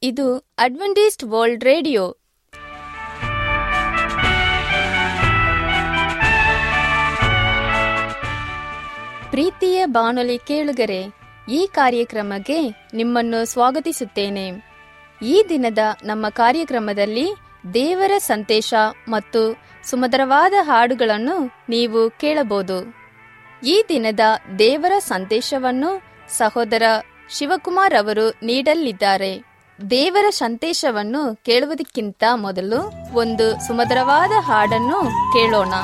ಇದು Adventist world radio ಪ್ರೀತಿಯ ಬಾನುಲಿ ಕೇಳುಗರೆ ಈ ಕಾರ್ಯಕ್ರಮಕ್ಕೆ ನಿಮ್ಮನ್ನು ಸ್ವಾಗತಿಸುತ್ತೇನೆ ಈ ದಿನದ ನಮ್ಮ ಕಾರ್ಯಕ್ರಮದಲ್ಲಿ ದೇವರ ಸಂದೇಶ ಮತ್ತು ಸುಮಧುರವಾದ ಹಾಡುಗಳನ್ನು ನೀವು ಕೇಳಬಹುದು ಈ ದಿನದ ದೇವರ ಸಂದೇಶವನ್ನು ಸಹೋದರ ಶಿವಕುಮಾರ್ ಅವರು ನೀಡಲಿದ್ದಾರೆ ದೇವರ ಸಂದೇಶವನ್ನು ಕೇಳುವುದಕ್ಕಿಂತ ಮೊದಲು ಒಂದು ಸುಮಧುರವಾದ ಹಾಡನ್ನು ಕೇಳೋಣ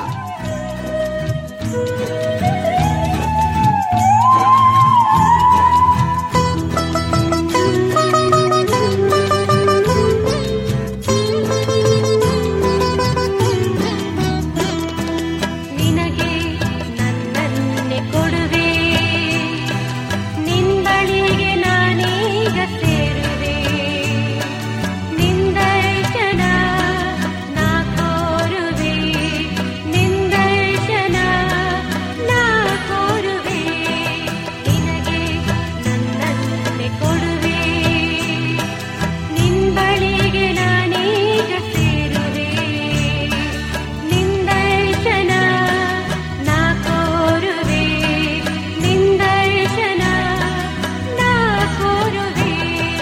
ನಿನಗೆ ನನ್ನನ್ನೇ ಕೊಡುವೆ ನಿಂಬಳಿಗೆ ನಾನೀಗ ಸೇರುವೆ ನಿಂದರ್ಶನ ನಾ ಕೋರುವೆ ನಿಂದರ್ಶನ ನಾ ಕೋರುವೆ ನಿನಗೆ ನನ್ನನ್ನೇ ಕೊಡುವೆ ನಿಂಬಳಿಗೆ ನಾನೀಗ ಸೇರುವೆ ನಿಂದರ್ಶನ ನಾ ಕೋರುವೆ ನಿಂದರ್ಶನ ನಾ ಕೋರುವೆ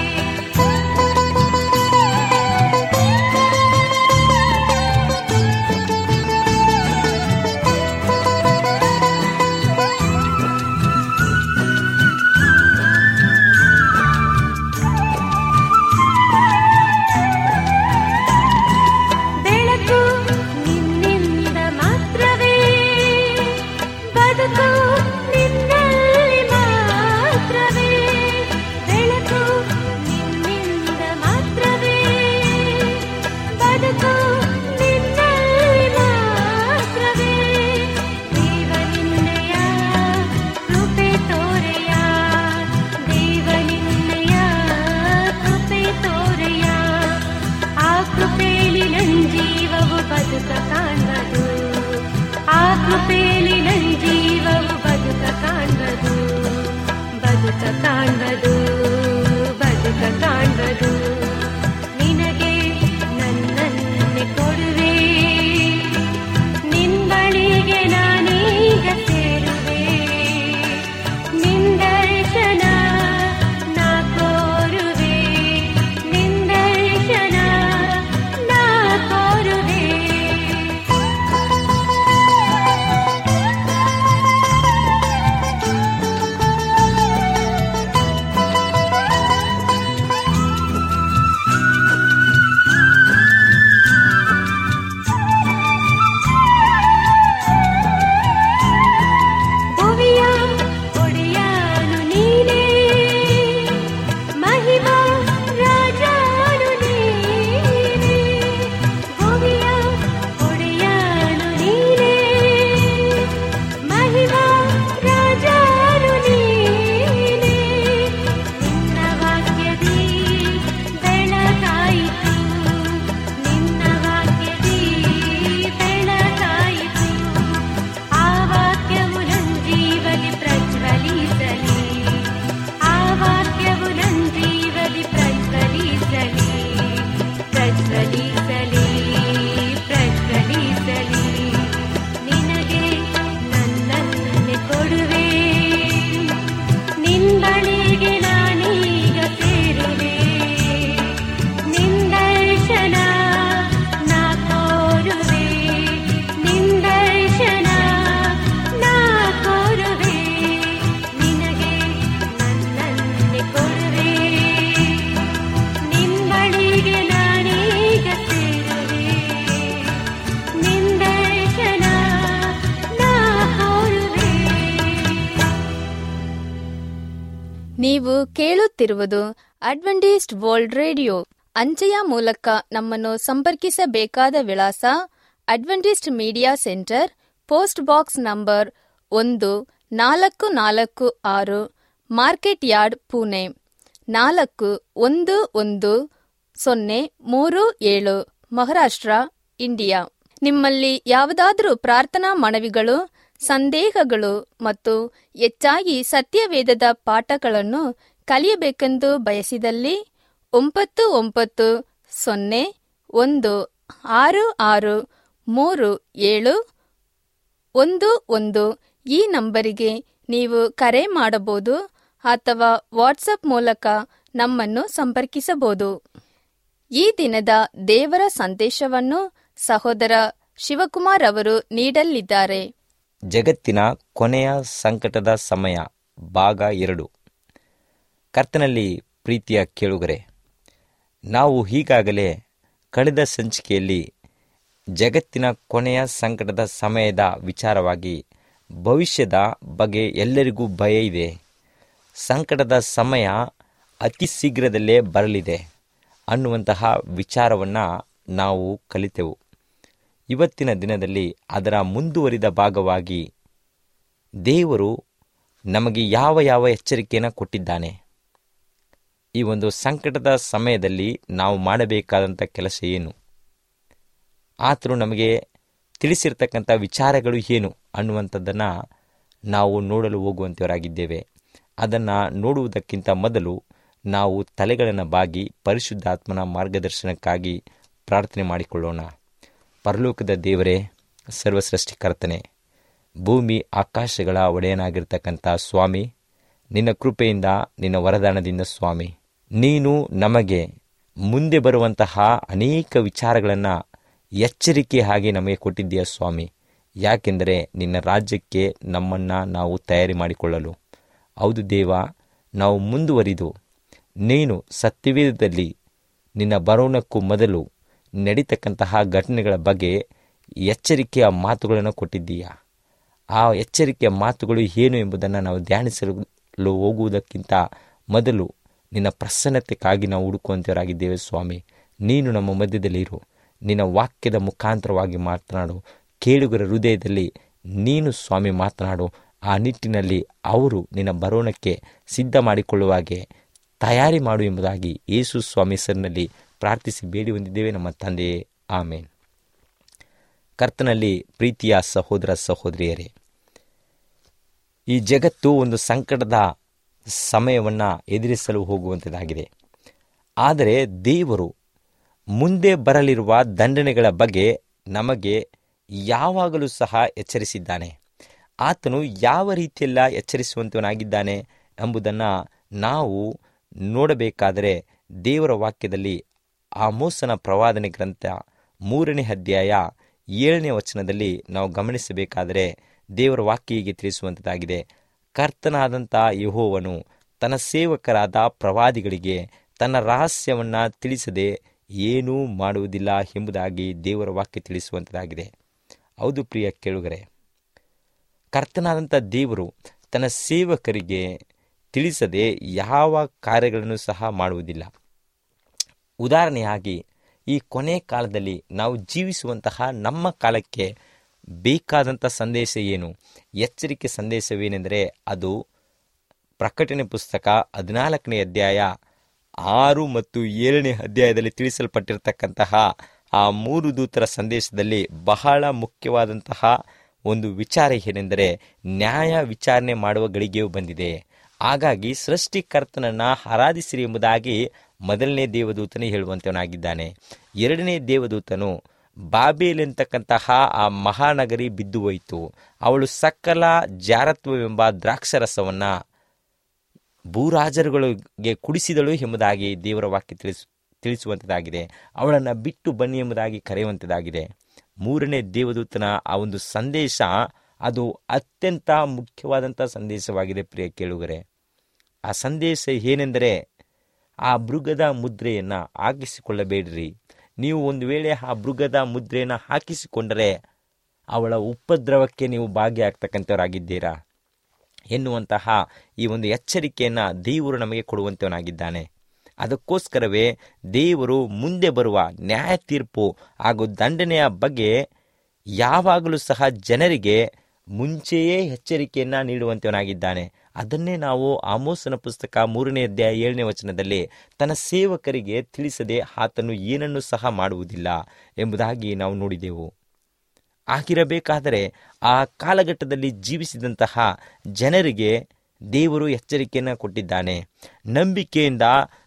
ಬೆಳಕು ನಿನ್ನಿಂದ ಮಾತ್ರವೇ ಬದುಕು ನಿನ್ನಲ್ಲಿ ಮಾತ್ರವೇ ಬೆಳಕು ನಿನ್ನಿಂದ ಮಾತ್ರವೇ ಬದುಕು ನಿನ್ನಲ್ಲಿ ಮಾತ್ರವೇ ದೇವ ನಿನ್ನಯ ಕೃಪೆ ತೋರೆಯ ದೇವ ನಿನ್ನಯ ಕೃಪೆ ತೋರೆಯ ಆ ಕೃಪೆಯಲ್ಲಿ ನನ್ ಜೀವವು ಬದುಕ ಕಾಣ್ಬದು ಆ ಕೃಪೆಯಲ್ಲಿ ನನ್ ಜೀವವು ಬದುಕ ಕಾಣ್ಬದು ಬದುಕ ಕಾಣ್ಬದು ಬದುಕ ಕಾಣ್ಬದು ನಿನಗೆ ನನ್ನನ್ನೇ ಕೊಡುವೆ ನಿಂಬಳಿಗೆ ನಾನೀಗ ಸೇರುವೆ ನಿಂದರ್ಶನ ನಾ ಕೋರುವೆ ನಿಂದರ್ಶನ ನಾ ಕೋರುವೆ ಭುವಿಯ ಒಡೆಯಾನು ನೀನೇ ಮಹಿಮಾ ರಾಜಾನು ನೀನೇ ಭುವಿಯ ಒಡೆಯಾನು ನೀನೇ ಮಹಿಮಾ ರಾಜಾನು ನೀನೇ ನಿನ್ನ ವಾಕ್ಯದಿ ಬೆಳಕಾಯಿತು ನಿನ್ನ ವಾಕ್ಯದಿ ಬೆಳಕಾಯಿತು ಆ ವಾಕ್ಯವು ನನ್ ಜೀವಲಿ ಪ್ರಜ್ವಲಿಸಲಿ ಆ ವಾಕ್ಯವು ನನ್ ಜೀವಲಿ ಪ್ರಜ್ವಲಿಸಲಿ ಪ್ರಜ್ವಲಿಸಲಿ ಪ್ರಜ್ವಲಿಸಲಿ ನಿನಗೆ ನನ್ನನ್ನೇ ಕೊಡುವೆ ನಿಂಬಳಿಗೆ ನಾನೀಗ ಸೇರುವೆ ನಿಂದರ್ಶನ ನಾ ಕೋರುವೆ ನಿಂದರ್ಶನ ನಾ ಕೋರುವೆ ನಿನಗೆ ನನ್ನನ್ನೇ ಕೊಡುವೆ ನಿಂಬಳಿಗೆ ನಾನೀಗ ಸೇರುವೆ ನಿಂದರ್ಶನ ನಾ ಕೋರುವೆ ನೀವು ಕೇಳುತ್ತಿರುವುದು ಅಡ್ವೆಂಟಿಸ್ಟ್ ವರ್ಲ್ಡ್ ರೇಡಿಯೋ ಅಂಚೆಯ ಮೂಲಕ ನಮ್ಮನ್ನು ಸಂಪರ್ಕಿಸಬೇಕಾದ ವಿಳಾಸ Adventist media centre post box number ಒಂದು ನಾಲ್ಕು ನಾಲ್ಕು ಆರು ಮಾರ್ಕೆಟ್ ಯಾರ್ಡ್ ಪುಣೆ ನಾಲ್ಕು ಒಂದು ಒಂದು ಸೊನ್ನೆ ಮೂರು ಏಳು ಮಹಾರಾಷ್ಟ್ರ ಇಂಡಿಯಾ ನಿಮ್ಮಲ್ಲಿ ಯಾವುದಾದರೂ ಪ್ರಾರ್ಥನಾ ಮನವಿಗಳು ಸಂದೇಹಗಳು ಮತ್ತು ಹೆಚ್ಚಾಗಿ ಸತ್ಯವೇದದ ಪಾಠಗಳನ್ನು ಕಲಿಯಬೇಕೆಂದು ಬಯಸಿದಲ್ಲಿ ಒಂಬತ್ತು ಒಂಬತ್ತು ಸೊನ್ನೆ ಒಂದು ಆರು ಆರು ಮೂರು ಏಳು ಒಂದು ಒಂದು ಈ ನಂಬರಿಗೆ ನೀವು ಕರೆ ಮಾಡಬಹುದು ಅಥವಾ ವಾಟ್ಸಪ್ ಮೂಲಕ ನಮ್ಮನ್ನು ಸಂಪರ್ಕಿಸಬಹುದು ಈ ದಿನದ ದೇವರ ಸಂದೇಶವನ್ನು ಸಹೋದರ ಶಿವಕುಮಾರ್ ಅವರು ನೀಡಲಿದ್ದಾರೆ ಜಗತ್ತಿನ ಕೊನೆಯ ಸಂಕಟದ ಸಮಯ ಭಾಗ ಎರಡು ಕರ್ತನಲ್ಲಿ ಪ್ರೀತಿಯ ಕೇಳುಗರೆ ನಾವು ಈಗಾಗಲೇ ಕಳೆದ ಸಂಚಿಕೆಯಲ್ಲಿ ಜಗತ್ತಿನ ಕೊನೆಯ ಸಂಕಟದ ಸಮಯದ ವಿಚಾರವಾಗಿ ಭವಿಷ್ಯದ ಬಗ್ಗೆ ಎಲ್ಲರಿಗೂ ಭಯ ಇದೆ ಸಂಕಟದ ಸಮಯ ಅತಿ ಶೀಘ್ರದಲ್ಲೇ ಬರಲಿದೆ ಅನ್ನುವಂತಹ ವಿಚಾರವನ್ನು ನಾವು ಕಲಿತೆವು ಇವತ್ತಿನ ದಿನದಲ್ಲಿ ಅದರ ಮುಂದುವರಿದ ಭಾಗವಾಗಿ ದೇವರು ನಮಗೆ ಯಾವ ಯಾವ ಎಚ್ಚರಿಕೆಯನ್ನು ಕೊಟ್ಟಿದ್ದಾನೆ ಈ ಒಂದು ಸಂಕಟದ ಸಮಯದಲ್ಲಿ ನಾವು ಮಾಡಬೇಕಾದಂಥ ಕೆಲಸ ಏನು ಆತನು ನಮಗೆ ತಿಳಿಸಿರ್ತಕ್ಕಂಥ ವಿಚಾರಗಳು ಏನು ಅನ್ನುವಂಥದ್ದನ್ನು ನಾವು ನೋಡಲು ಹೋಗುವಂಥವರಾಗಿದ್ದೇವೆ ಅದನ್ನು ನೋಡುವುದಕ್ಕಿಂತ ಮೊದಲು ನಾವು ತಲೆಗಳನ್ನು ಬಾಗಿ ಪರಿಶುದ್ಧಾತ್ಮನ ಮಾರ್ಗದರ್ಶನಕ್ಕಾಗಿ ಪ್ರಾರ್ಥನೆ ಮಾಡಿಕೊಳ್ಳೋಣ ಪರಲೋಕದ ದೇವರೇ ಸರ್ವಸೃಷ್ಟಿಕರ್ತನೆ ಭೂಮಿ ಆಕಾಶಗಳ ಒಡೆಯನಾಗಿರ್ತಕ್ಕಂಥ ಸ್ವಾಮಿ ನಿನ್ನ ಕೃಪೆಯಿಂದ ನಿನ್ನ ವರದಾನದಿಂದ ಸ್ವಾಮಿ ನೀನು ನಮಗೆ ಮುಂದೆ ಬರುವಂತಹ ಅನೇಕ ವಿಚಾರಗಳನ್ನು ಎಚ್ಚರಿಕೆ ಹಾಗೆ ನಮಗೆ ಕೊಟ್ಟಿದ್ದೀಯ ಸ್ವಾಮಿ ಯಾಕೆಂದರೆ ನಿನ್ನ ರಾಜ್ಯಕ್ಕೆ ನಮ್ಮನ್ನು ನಾವು ತಯಾರಿ ಮಾಡಿಕೊಳ್ಳಲು ಹೌದು ದೇವ ನಾವು ಮುಂದುವರಿದು ನೀನು ಸತ್ಯವೇದದಲ್ಲಿ ನಿನ್ನ ಬರೋಣಕ್ಕೂ ಮೊದಲು ನಡೀತಕ್ಕಂತಹ ಘಟನೆಗಳ ಬಗ್ಗೆ ಎಚ್ಚರಿಕೆಯ ಮಾತುಗಳನ್ನು ಕೊಟ್ಟಿದ್ದೀಯ ಆ ಎಚ್ಚರಿಕೆಯ ಮಾತುಗಳು ಏನು ಎಂಬುದನ್ನು ನಾವು ಧ್ಯಾನಿಸಲು ಹೋಗುವುದಕ್ಕಿಂತ ಮೊದಲು ನಿನ್ನ ಪ್ರಸನ್ನತೆಗಾಗಿ ನಾವು ಹುಡುಕುವಂತವರಾಗಿದ್ದೇವೆ ಸ್ವಾಮಿ ನೀನು ನಮ್ಮ ಮಧ್ಯದಲ್ಲಿ ಇರು ನಿನ್ನ ವಾಕ್ಯದ ಮುಖಾಂತರವಾಗಿ ಮಾತನಾಡು ಕೇಳುಗರ ಹೃದಯದಲ್ಲಿ ನೀನು ಸ್ವಾಮಿ ಮಾತನಾಡು ಆ ನಿಟ್ಟಿನಲ್ಲಿ ಅವರು ನಿನ್ನ ಬರೋಣಕ್ಕೆ ಸಿದ್ಧ ಮಾಡಿಕೊಳ್ಳುವಾಗೆ ತಯಾರಿ ಮಾಡು ಎಂಬುದಾಗಿ ಯೇಸು ಸ್ವಾಮಿ ಸರ್ನಲ್ಲಿ ಪ್ರಾರ್ಥಿಸಿ ಬೇಡಿ ಹೊಂದಿದ್ದೇವೆ ನಮ್ಮ ತಂದೆಯೇ ಆಮೇನ್ ಕರ್ತನಲ್ಲಿ ಪ್ರೀತಿಯ ಸಹೋದರ ಸಹೋದರಿಯರೇ ಈ ಜಗತ್ತು ಒಂದು ಸಂಕಟದ ಸಮಯವನ್ನು ಎದುರಿಸಲು ಹೋಗುವಂಥದ್ದಾಗಿದೆ ಆದರೆ ದೇವರು ಮುಂದೆ ಬರಲಿರುವ ದಂಡನೆಗಳ ಬಗ್ಗೆ ನಮಗೆ ಯಾವಾಗಲೂ ಸಹ ಎಚ್ಚರಿಸಿದ್ದಾನೆ ಆತನು ಯಾವ ರೀತಿಯೆಲ್ಲ ಎಚ್ಚರಿಸುವಂತವನಾಗಿದ್ದಾನೆ ಎಂಬುದನ್ನು ನಾವು ನೋಡಬೇಕಾದರೆ ದೇವರ ವಾಕ್ಯದಲ್ಲಿ ಆ ಮೋಸನ ಪ್ರವಾದನೆ ಗ್ರಂಥ ಮೂರನೇ ಅಧ್ಯಾಯ ಏಳನೇ ವಚನದಲ್ಲಿ ನಾವು ಗಮನಿಸಬೇಕಾದರೆ ದೇವರ ವಾಕ್ಯ ಹೀಗೆ ತಿಳಿಸುವಂಥದ್ದಾಗಿದೆ ಕರ್ತನಾದಂಥ ಯಹೋವನು ತನ್ನ ಸೇವಕರಾದ ಪ್ರವಾದಿಗಳಿಗೆ ತನ್ನ ರಹಸ್ಯವನ್ನು ತಿಳಿಸದೆ ಏನೂ ಮಾಡುವುದಿಲ್ಲ ಎಂಬುದಾಗಿ ದೇವರ ವಾಕ್ಯ ತಿಳಿಸುವಂಥದ್ದಾಗಿದೆ ಹೌದು ಪ್ರಿಯ ಕೇಳುಗರೆ ಕರ್ತನಾದಂಥ ದೇವರು ತನ್ನ ಸೇವಕರಿಗೆ ತಿಳಿಸದೆ ಯಾವ ಕಾರ್ಯಗಳನ್ನು ಸಹ ಮಾಡುವುದಿಲ್ಲ ಉದಾಹರಣೆಯಾಗಿ ಈ ಕೊನೆ ಕಾಲದಲ್ಲಿ ನಾವು ಜೀವಿಸುವಂತಹ ನಮ್ಮ ಕಾಲಕ್ಕೆ ಬೇಕಾದಂಥ ಸಂದೇಶ ಏನು ಎಚ್ಚರಿಕೆ ಸಂದೇಶವೇನೆಂದರೆ ಅದು ಪ್ರಕಟಣೆ ಪುಸ್ತಕ ಹದಿನಾಲ್ಕನೇ ಅಧ್ಯಾಯ ಆರು ಮತ್ತು ಏಳನೇ ಅಧ್ಯಾಯದಲ್ಲಿ ತಿಳಿಸಲ್ಪಟ್ಟಿರತಕ್ಕಂತಹ ಆ ಮೂರು ದೂತರ ಸಂದೇಶದಲ್ಲಿ ಬಹಳ ಮುಖ್ಯವಾದಂತಹ ಒಂದು ವಿಚಾರ ಏನೆಂದರೆ ನ್ಯಾಯ ವಿಚಾರಣೆ ಮಾಡುವ ಗಳಿಗೆಯೂ ಬಂದಿದೆ ಹಾಗಾಗಿ ಸೃಷ್ಟಿಕರ್ತನನ್ನ ಆರಾಧಿಸಿರಿ ಎಂಬುದಾಗಿ ಮೊದಲನೇ ದೇವದೂತನೇ ಹೇಳುವಂತವನಾಗಿದ್ದಾನೆ ಎರಡನೇ ದೇವದೂತನು ಬಾಬೇಲ್ ಎಂತಕ್ಕಂತಹ ಆ ಮಹಾನಗರಿ ಬಿದ್ದು ಹೋಯಿತು ಅವಳು ಸಕಲ ಜಾರತ್ವವೆಂಬ ದ್ರಾಕ್ಷರಸವನ್ನ ಭೂರಾಜರುಗಳಿಗೆ ಕುಡಿಸಿದಳು ಎಂಬುದಾಗಿ ದೇವರ ವಾಕ್ಯ ತಿಳಿಸ್ ತಿಳಿಸುವಂಥದ್ದಾಗಿದೆ ಅವಳನ್ನು ಬಿಟ್ಟು ಬನ್ನಿ ಎಂಬುದಾಗಿ ಕರೆಯುವಂಥದ್ದಾಗಿದೆ ಮೂರನೇ ದೇವದೂತನ ಆ ಒಂದು ಸಂದೇಶ ಅದು ಅತ್ಯಂತ ಮುಖ್ಯವಾದಂಥ ಸಂದೇಶವಾಗಿದೆ ಪ್ರಿಯ ಕೇಳುಗರೆ ಆ ಸಂದೇಶ ಏನೆಂದರೆ ಆ ಮೃಗದ ಮುದ್ರೆಯನ್ನು ಹಾಕಿಸಿಕೊಳ್ಳಬೇಡ್ರಿ ನೀವು ಒಂದು ವೇಳೆ ಆ ಮೃಗದ ಮುದ್ರೆಯನ್ನು ಹಾಕಿಸಿಕೊಂಡರೆ ಅವಳ ಉಪದ್ರವಕ್ಕೆ ನೀವು ಭಾಗಿಯಾಗ್ತಕ್ಕಂಥವರಾಗಿದ್ದೀರಾ ಎನ್ನುವಂತಹ ಈ ಒಂದು ಎಚ್ಚರಿಕೆಯನ್ನು ದೇವರು ನಮಗೆ ಕೊಡುವಂತವನಾಗಿದ್ದಾನೆ ಅದಕ್ಕೋಸ್ಕರವೇ ದೇವರು ಮುಂದೆ ಬರುವ ನ್ಯಾಯ ತೀರ್ಪು ಹಾಗೂ ದಂಡನೆಯ ಬಗ್ಗೆ ಯಾವಾಗಲೂ ಸಹ ಜನರಿಗೆ ಮುಂಚೆಯೇ ಎಚ್ಚರಿಕೆಯನ್ನು ನೀಡುವಂತವನಾಗಿದ್ದಾನೆ ಅದನ್ನೇ ನಾವು ಆಮೋಸನ ಪುಸ್ತಕ ಮೂರನೇ ಅಧ್ಯಾಯ ಏಳನೇ ವಚನದಲ್ಲಿ ತನ್ನ ಸೇವಕರಿಗೆ ತಿಳಿಸದೆ ಆತನು ಏನನ್ನೂ ಸಹ ಮಾಡುವುದಿಲ್ಲ ಎಂಬುದಾಗಿ ನಾವು ನೋಡಿದೆವು ಆಗಿರಬೇಕಾದರೆ ಆ ಕಾಲಘಟ್ಟದಲ್ಲಿ ಜೀವಿಸಿದಂತಹ ಜನರಿಗೆ ದೇವರು ಎಚ್ಚರಿಕೆಯನ್ನು ಕೊಟ್ಟಿದ್ದಾನೆ ನಂಬಿಕೆಯಿಂದ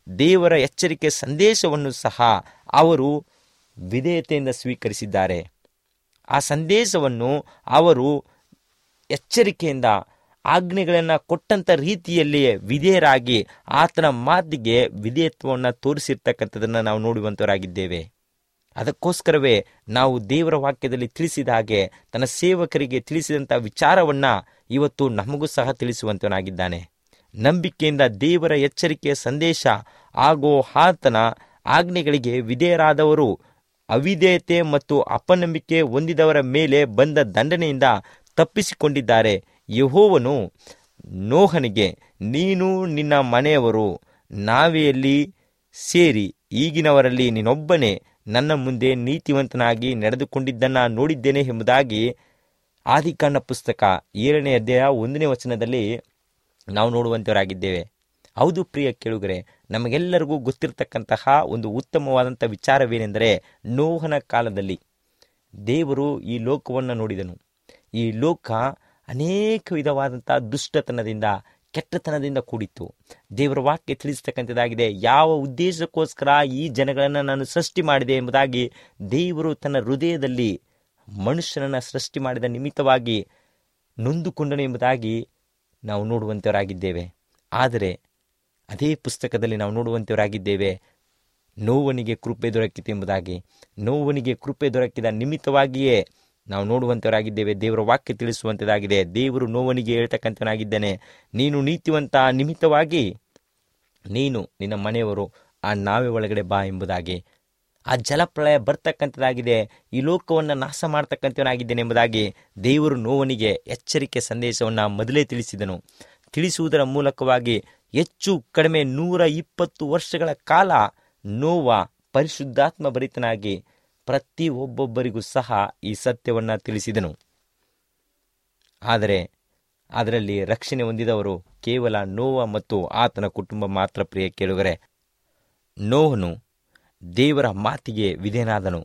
ದೇವರ ಎಚ್ಚರಿಕೆ ಸಂದೇಶವನ್ನು ಸಹ ಅವರು ವಿಧೇಯತೆಯಿಂದ ಸ್ವೀಕರಿಸಿದ್ದಾರೆ ಆ ಸಂದೇಶವನ್ನು ಅವರು ಎಚ್ಚರಿಕೆಯಿಂದ ಆಜ್ಞೆಗಳನ್ನು ಕೊಟ್ಟಂಥ ರೀತಿಯಲ್ಲಿಯೇ ವಿಧೇಯರಾಗಿ ಆತನ ಮಾತಿಗೆ ವಿಧೇಯತ್ವವನ್ನು ತೋರಿಸಿರ್ತಕ್ಕಂಥದ್ದನ್ನು ನಾವು ನೋಡುವಂತವರಾಗಿದ್ದೇವೆ ಅದಕ್ಕೋಸ್ಕರವೇ ನಾವು ದೇವರ ವಾಕ್ಯದಲ್ಲಿ ತಿಳಿಸಿದ ಹಾಗೆ ತನ್ನ ಸೇವಕರಿಗೆ ತಿಳಿಸಿದಂಥ ವಿಚಾರವನ್ನ ಇವತ್ತು ನಮಗೂ ಸಹ ತಿಳಿಸುವಂತವನಾಗಿದ್ದಾನೆ ನಂಬಿಕೆಯಿಂದ ದೇವರ ಎಚ್ಚರಿಕೆಯ ಸಂದೇಶ ಹಾಗೂ ಆತನ ಆಜ್ಞೆಗಳಿಗೆ ವಿಧೇಯರಾದವರು ಅವಿಧೇಯತೆ ಮತ್ತು ಅಪನಂಬಿಕೆ ಹೊಂದಿದವರ ಮೇಲೆ ಬಂದ ದಂಡನೆಯಿಂದ ತಪ್ಪಿಸಿಕೊಂಡಿದ್ದಾರೆ ಯಹೋವನು ನೋಹನಿಗೆ ನೀನು ನಿನ್ನ ಮನೆಯವರು ನಾವೆಯಲ್ಲಿ ಸೇರಿ ಈಗಿನವರಲ್ಲಿ ನೀನೊಬ್ಬನೇ ನನ್ನ ಮುಂದೆ ನೀತಿವಂತನಾಗಿ ನಡೆದುಕೊಂಡಿದ್ದನ್ನ ನೋಡಿದ್ದೇನೆ ಎಂಬುದಾಗಿ ಆದಿಕಾಂಡ ಪುಸ್ತಕ ಏಳನೇ ಅಧ್ಯಾಯ ಒಂದನೇ ವಚನದಲ್ಲಿ ನಾವು ನೋಡುವಂತವರಾಗಿದ್ದೇವೆ ಹೌದು ಪ್ರಿಯ ಕೇಳುಗರೆ ನಮಗೆಲ್ಲರಿಗೂ ಗೊತ್ತಿರತಕ್ಕಂತಹ ಒಂದು ಉತ್ತಮವಾದಂಥ ವಿಚಾರವೇನೆಂದರೆ ನೋಹನ ಕಾಲದಲ್ಲಿ ದೇವರು ಈ ಲೋಕವನ್ನು ನೋಡಿದನು ಈ ಲೋಕ ಅನೇಕ ವಿಧವಾದಂಥ ದುಷ್ಟತನದಿಂದ ಕೆಟ್ಟತನದಿಂದ ಕೂಡಿತ್ತು ದೇವರ ವಾಕ್ಯ ತಿಳಿಸ್ತಕ್ಕಂಥದ್ದಾಗಿದೆ ಯಾವ ಉದ್ದೇಶಕ್ಕೋಸ್ಕರ ಈ ಜನಗಳನ್ನು ನಾನು ಸೃಷ್ಟಿ ಮಾಡಿದೆ ಎಂಬುದಾಗಿ ದೇವರು ತನ್ನ ಹೃದಯದಲ್ಲಿ ಮನುಷ್ಯನನ್ನು ಸೃಷ್ಟಿ ಮಾಡಿದ ನಿಮಿತ್ತವಾಗಿ ನೊಂದುಕೊಂಡನು ಎಂಬುದಾಗಿ ನಾವು ನೋಡುವಂತವರಾಗಿದ್ದೇವೆ ಆದರೆ ಅದೇ ಪುಸ್ತಕದಲ್ಲಿ ನಾವು ನೋಡುವಂತವರಾಗಿದ್ದೇವೆ ನೋವನಿಗೆ ಕೃಪೆ ದೊರಕಿತು ಎಂಬುದಾಗಿ ನೋವನಿಗೆ ಕೃಪೆ ದೊರಕಿದ ನಿಮಿತ್ತವಾಗಿಯೇ ನಾವು ನೋಡುವಂತವರಾಗಿದ್ದೇವೆ ದೇವರ ವಾಕ್ಯ ತಿಳಿಸುವಂಥದ್ದಾಗಿದೆ ದೇವರು ನೋವನಿಗೆ ಹೇಳ್ತಕ್ಕಂಥನಾಗಿದ್ದಾನೆ ನೀನು ನೀತಿವಂತ ನಿಮಿತ್ತವಾಗಿ ನೀನು ನಿನ್ನ ಮನೆಯವರು ಆ ನಾವೆ ಒಳಗಡೆ ಬಾ ಎಂಬುದಾಗಿ ಆ ಜಲಪ್ರಳಯ ಬರ್ತಕ್ಕಂಥದ್ದಾಗಿದೆ ಈ ಲೋಕವನ್ನು ನಾಶ ಮಾಡ್ತಕ್ಕಂಥವನಾಗಿದ್ದೇನೆ ಎಂಬುದಾಗಿ ದೇವರು ನೋವನಿಗೆ ಎಚ್ಚರಿಕೆ ಸಂದೇಶವನ್ನು ಮೊದಲೇ ತಿಳಿಸಿದನು ತಿಳಿಸುವುದರ ಮೂಲಕವಾಗಿ ಹೆಚ್ಚು ಕಡಿಮೆ ನೂರ ಇಪ್ಪತ್ತು ವರ್ಷಗಳ ಕಾಲ ನೋವ ಪರಿಶುದ್ಧಾತ್ಮ ಭರಿತನಾಗಿ ಪ್ರತಿ ಒಬ್ಬೊಬ್ಬರಿಗೂ ಸಹ ಈ ಸತ್ಯವನ್ನು ತಿಳಿಸಿದನು ಆದರೆ ಅದರಲ್ಲಿ ರಕ್ಷಣೆ ಹೊಂದಿದವರು ಕೇವಲ ನೋವ ಮತ್ತು ಆತನ ಕುಟುಂಬ ಮಾತ್ರ ಪ್ರಿಯ ಕೇಳುಗರೆ ನೋವನು ದೇವರ ಮಾತಿಗೆ ವಿಧೇನಾದನು